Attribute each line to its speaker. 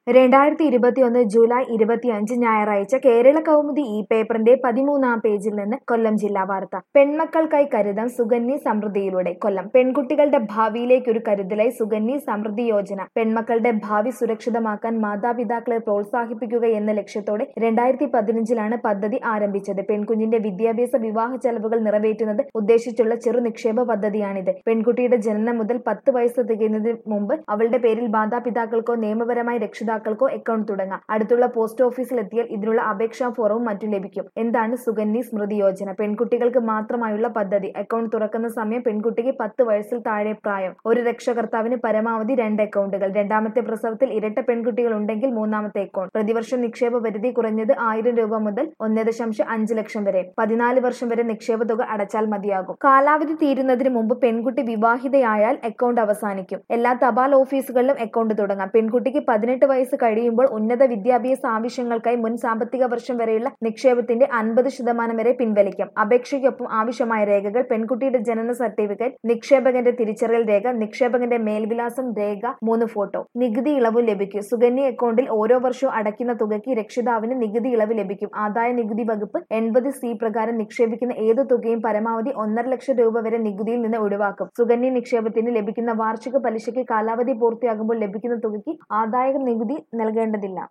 Speaker 1: രണ്ടായിരത്തി ഇരുപത്തിയൊന്ന് ജൂലൈ ഇരുപത്തിയഞ്ച് ഞായറാഴ്ച കേരള കൗമുദി ഈ പേപ്പറിന്റെ പതിമൂന്നാം പേജിൽ നിന്ന് കൊല്ലം ജില്ലാ വാർത്ത പെൺമക്കൾക്കായി കരുതം സുകന്യ സമൃദ്ധിയിലൂടെ കൊല്ലം പെൺകുട്ടികളുടെ ഭാവിയിലേക്ക് ഒരു കരുതലായി സുകന്യ സമൃദ്ധി യോജന പെൺമക്കളുടെ ഭാവി സുരക്ഷിതമാക്കാൻ മാതാപിതാക്കളെ പ്രോത്സാഹിപ്പിക്കുക എന്ന ലക്ഷ്യത്തോടെ രണ്ടായിരത്തി പതിനഞ്ചിലാണ് പദ്ധതി ആരംഭിച്ചത് പെൺകുഞ്ഞിന്റെ വിദ്യാഭ്യാസ വിവാഹ ചെലവുകൾ നിറവേറ്റുന്നത് ഉദ്ദേശിച്ചുള്ള ചെറു നിക്ഷേപ പദ്ധതിയാണിത് പെൺകുട്ടിയുടെ ജനനം മുതൽ പത്ത് വയസ്സ് തികയുന്നതിന് മുമ്പ് അവളുടെ പേരിൽ മാതാപിതാക്കൾക്കോ നിയമപരമായി രക്ഷിതാക്കൾക്കോ അക്കൗണ്ട് തുടങ്ങാം അടുത്തുള്ള പോസ്റ്റ് ഓഫീസിൽ എത്തിയാൽ ഇതിനുള്ള അപേക്ഷാ ഫോറവും മറ്റും ലഭിക്കും എന്താണ് സുകന്യ സ്മൃതി യോജന പെൺകുട്ടികൾക്ക് മാത്രമായുള്ള പദ്ധതി അക്കൗണ്ട് തുറക്കുന്ന സമയം പെൺകുട്ടിക്ക് പത്ത് വയസ്സിൽ താഴെ പ്രായം ഒരു രക്ഷകർത്താവിന് പരമാവധി രണ്ട് അക്കൗണ്ടുകൾ രണ്ടാമത്തെ പ്രസവത്തിൽ ഇരട്ട പെൺകുട്ടികൾ ഉണ്ടെങ്കിൽ മൂന്നാമത്തെ അക്കൗണ്ട് പ്രതിവർഷം നിക്ഷേപ പരിധി കുറഞ്ഞത് ആയിരം രൂപ മുതൽ ഒന്ന് ദശാംശം അഞ്ച് ലക്ഷം വരെ പതിനാല് വർഷം വരെ നിക്ഷേപ തുക അടച്ചാൽ മതിയാകും കാലാവധി തീരുന്നതിന് മുമ്പ് പെൺകുട്ടി വിവാഹിതയായാൽ അക്കൗണ്ട് അവസാനിക്കും എല്ലാ തപാൽ ഓഫീസുകളിലും അക്കൗണ്ട് തുടങ്ങാം പെൺകുട്ടിക്ക് പതിനെട്ട് വയസ്സ് കഴിയുമ്പോൾ ഉന്നത വിദ്യാഭ്യാസ ആവശ്യങ്ങൾക്കായി മുൻ സാമ്പത്തിക വർഷം വരെയുള്ള നിക്ഷേപത്തിന്റെ അൻപത് ശതമാനം വരെ പിൻവലിക്കാം അപേക്ഷയ്ക്കൊപ്പം ആവശ്യമായ രേഖകൾ പെൺകുട്ടിയുടെ ജനന സർട്ടിഫിക്കറ്റ് നിക്ഷേപകന്റെ തിരിച്ചറിയൽ രേഖ നിക്ഷേപകന്റെ മേൽവിലാസം രേഖ മൂന്ന് ഫോട്ടോ നികുതി ഇളവ് ലഭിക്കും സുകന്യ അക്കൗണ്ടിൽ ഓരോ വർഷവും അടയ്ക്കുന്ന തുകയ്ക്ക് രക്ഷിതാവിന് നികുതി ഇളവ് ലഭിക്കും ആദായ നികുതി വകുപ്പ് എൺപത് സി പ്രകാരം നിക്ഷേപിക്കുന്ന ഏത് തുകയും പരമാവധി ഒന്നര ലക്ഷം രൂപ വരെ നികുതിയിൽ നിന്ന് ഒഴിവാക്കും സുകന്യ നിക്ഷേപത്തിന് ലഭിക്കുന്ന വാർഷിക പലിശയ്ക്ക് കാലാവധി പൂർത്തിയാകുമ്പോൾ ലഭിക്കുന്ന തുകയ്ക്ക് ആദായ നികുതി നൽകേണ്ടതില്ല